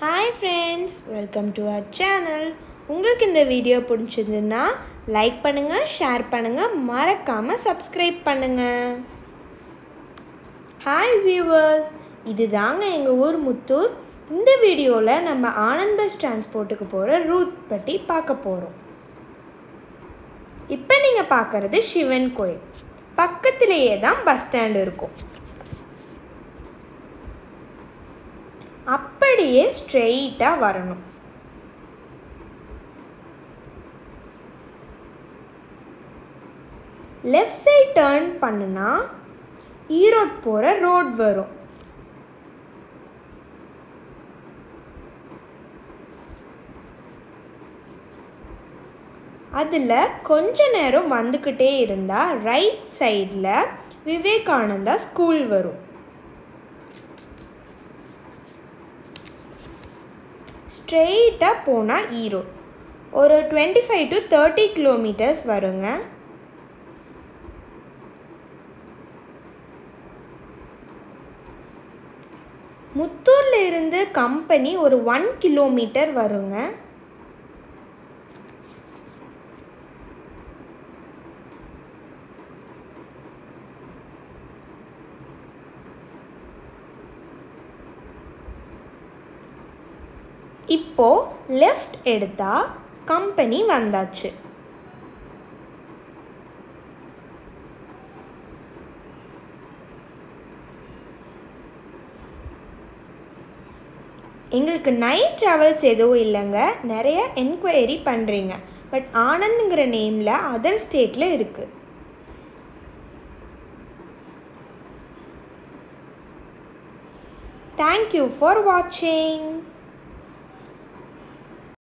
hi friends welcome to our channel உங்களுக்கு இந்த video பிடிச்சிருந்துன்னா லைக் பண்ணுங்கள் ஷேர் பண்ணுங்கள் மறக்காமல் சப்ஸ்கிரைப் பண்ணுங்கள் ஹாய் வியூவர்ஸ் இது தாங்க எங்கள் ஊர் முத்தூர் இந்த வீடியோவில் நம்ம ஆனந்த் பஸ் டிரான்ஸ்போர்ட்டுக்கு போகிற ரூட் பற்றி பார்க்க போகிறோம் இப்போ நீங்கள் பார்க்குறது சிவன் கோயில் பக்கத்திலேயே தான் பஸ் ஸ்டாண்ட் இருக்கும் அப்படியே ஸ்ட்ரெயிட்டாக வரணும் லெஃப்ட் சைட் டேர்ன் பண்ணுனா ஈரோட் போகிற ரோட் வரும் அதில் கொஞ்ச நேரம் வந்துக்கிட்டே இருந்தால் ரைட் சைடில் விவேகானந்தா ஸ்கூல் வரும் ஸ்ட்ரெயிட்டாக போனால் ஈரோடு ஒரு twenty five to thirty kilometres வருங்க முத்தூரில் இருந்து கம்பெனி ஒரு ஒன் கிலோமீட்டர் வருங்க இப்போ லெஃப்ட் எடுத்தா கம்பெனி வந்தாச்சு எங்களுக்கு நைட் ட்ராவல்ஸ் எதுவும் இல்லைங்க நிறைய என்கொயரி பண்ணுறீங்க பட் ஆனந்த்ங்கிற நேமில் அதர் ஸ்டேட்டில் இருக்குது தேங்க்யூ ஃபார் வாட்சிங்